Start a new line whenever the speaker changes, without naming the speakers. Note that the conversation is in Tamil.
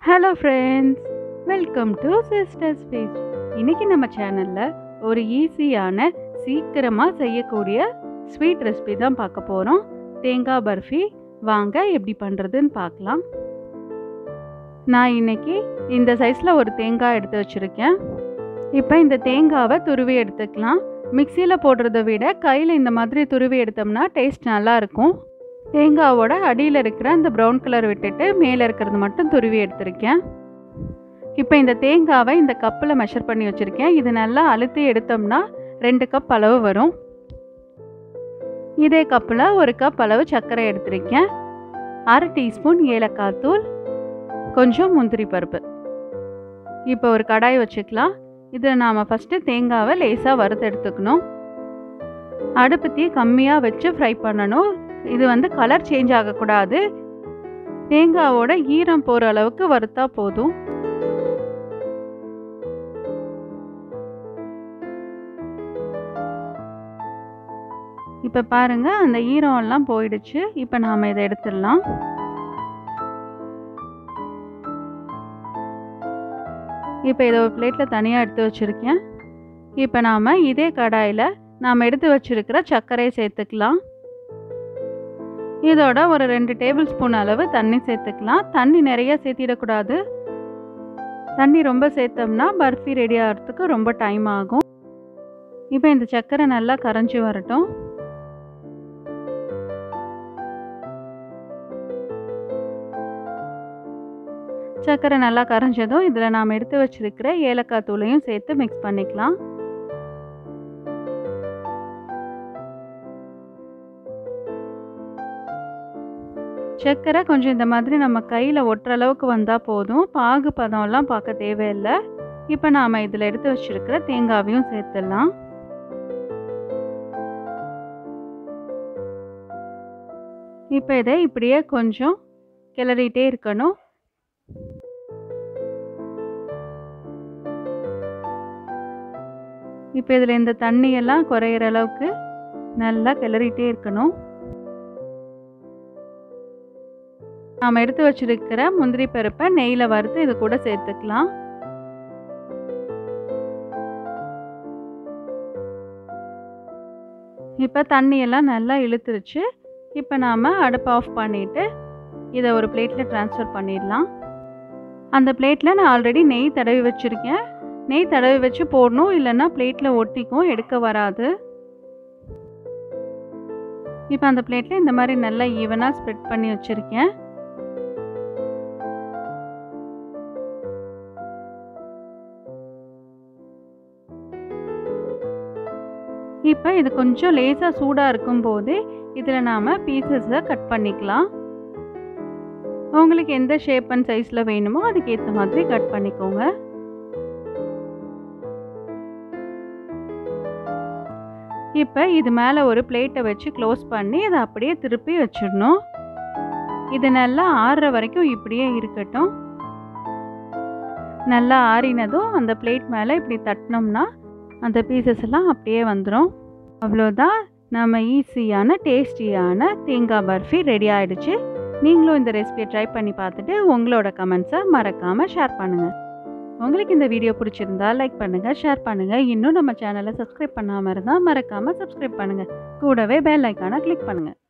hello friends welcome to sisters page இன்னைக்கு நம்ம சேனலில் ஒரு ஈஸியான சீக்கிரமாக செய்யக்கூடிய ஸ்வீட் ரெசிபி தான் பார்க்க போகிறோம் தேங்காய் பர்ஃபி வாங்க எப்படி பண்ணுறதுன்னு பார்க்கலாம் நான் இன்னைக்கு இந்த சைஸில் ஒரு தேங்காய் எடுத்து வச்சுருக்கேன் இப்போ இந்த தேங்காவை துருவி எடுத்துக்கலாம் மிக்சியில் போடுறத விட கையில் இந்த மாதிரி துருவி எடுத்தோம்னா டேஸ்ட் நல்லாயிருக்கும் தேங்காவோட அடியில் இருக்கிற அந்த ப்ரௌன் கலர் விட்டுட்டு மேலே இருக்கிறது மட்டும் துருவி எடுத்திருக்கேன் இப்போ இந்த தேங்காவை இந்த கப்பில் மெஷர் பண்ணி வச்சுருக்கேன் இது நல்லா அழுத்தி எடுத்தோம்னா ரெண்டு கப் அளவு வரும் இதே கப்பில் ஒரு கப் அளவு சர்க்கரை எடுத்திருக்கேன் அரை டீஸ்பூன் ஏலக்காய் தூள் கொஞ்சம் முந்திரி பருப்பு இப்போ ஒரு கடாய் வச்சுக்கலாம் இதில் நாம் ஃபஸ்ட்டு தேங்காவை லேசாக வறுத்து எடுத்துக்கணும் அடுப்பத்தையே கம்மியாக வச்சு ஃப்ரை பண்ணணும் இது வந்து கலர் சேஞ்ச் ஆகக்கூடாது தேங்காவோட ஈரம் போகிற அளவுக்கு வறுத்தா போதும் இப்போ பாருங்க அந்த ஈரம் எல்லாம் போயிடுச்சு இப்போ நாம் இதை எடுத்துடலாம் இப்போ இதை ஒரு பிளேட்டில் தனியாக எடுத்து வச்சுருக்கேன் இப்போ நாம் இதே கடாயில் நாம் எடுத்து வச்சுருக்கிற சர்க்கரையை சேர்த்துக்கலாம் இதோட ஒரு ரெண்டு டேபிள் ஸ்பூன் அளவு தண்ணி சேர்த்துக்கலாம் தண்ணி நிறைய சேர்த்திடக்கூடாது தண்ணி ரொம்ப சேர்த்தோம்னா பர்ஃபி ரெடி ஆகிறதுக்கு ரொம்ப டைம் ஆகும் இப்போ இந்த சர்க்கரை நல்லா கரைஞ்சி வரட்டும் சர்க்கரை நல்லா கரைஞ்சதும் இதில் நாம் எடுத்து வச்சிருக்கிற ஏலக்காய் தூளையும் சேர்த்து மிக்ஸ் பண்ணிக்கலாம் சர்க்கரை கொஞ்சம் இந்த மாதிரி நம்ம கையில் ஒட்டுற அளவுக்கு வந்தால் போதும் பாகு பதம்லாம் பார்க்க தேவையில்லை இப்போ நாம் இதில் எடுத்து வச்சுருக்கிற தேங்காவையும் சேர்த்துடலாம் இப்போ இதை இப்படியே கொஞ்சம் கிளறிட்டே இருக்கணும் இப்போ இதில் இந்த தண்ணியெல்லாம் குறையிற அளவுக்கு நல்லா கிளறிட்டே இருக்கணும் நாம் எடுத்து வச்சிருக்கிற முந்திரி பருப்பை நெய்யில் வறுத்து இது கூட சேர்த்துக்கலாம் இப்போ தண்ணியெல்லாம் நல்லா இழுத்துருச்சு இப்போ நாம் அடுப்பை ஆஃப் பண்ணிவிட்டு இதை ஒரு பிளேட்டில் ட்ரான்ஸ்ஃபர் பண்ணிடலாம் அந்த பிளேட்டில் நான் ஆல்ரெடி நெய் தடவி வச்சுருக்கேன் நெய் தடவி வச்சு போடணும் இல்லைன்னா பிளேட்டில் ஒட்டிக்கும் எடுக்க வராது இப்போ அந்த பிளேட்டில் இந்த மாதிரி நல்லா ஈவனாக ஸ்ப்ரெட் பண்ணி வச்சுருக்கேன் இப்போ இது கொஞ்சம் லேசாக சூடாக இருக்கும்போது இதில் நாம் பீசஸை கட் பண்ணிக்கலாம் உங்களுக்கு எந்த ஷேப் அண்ட் சைஸில் வேணுமோ அதுக்கேற்ற மாதிரி கட் பண்ணிக்கோங்க இப்போ இது மேலே ஒரு பிளேட்டை வச்சு க்ளோஸ் பண்ணி அதை அப்படியே திருப்பி வச்சிடணும் இது நல்லா ஆறுற வரைக்கும் இப்படியே இருக்கட்டும் நல்லா ஆறினதும் அந்த பிளேட் மேலே இப்படி தட்டினோம்னா அந்த பீசஸ் எல்லாம் அப்படியே வந்துடும் அவ்வளோதான் நம்ம ஈஸியான டேஸ்டியான தேங்காய் பர்ஃபி ரெடி ஆகிடுச்சு நீங்களும் இந்த ரெசிபியை ட்ரை பண்ணி பார்த்துட்டு உங்களோட கமெண்ட்ஸை மறக்காமல் ஷேர் பண்ணுங்கள் உங்களுக்கு இந்த வீடியோ பிடிச்சிருந்தா லைக் பண்ணுங்கள் ஷேர் பண்ணுங்கள் இன்னும் நம்ம சேனலை சப்ஸ்கிரைப் பண்ணாமல் இருந்தால் மறக்காமல் சப்ஸ்கிரைப் பண்ணுங்கள் கூடவே பெல் ஐக்கானை கிளிக் பண்ணுங்கள்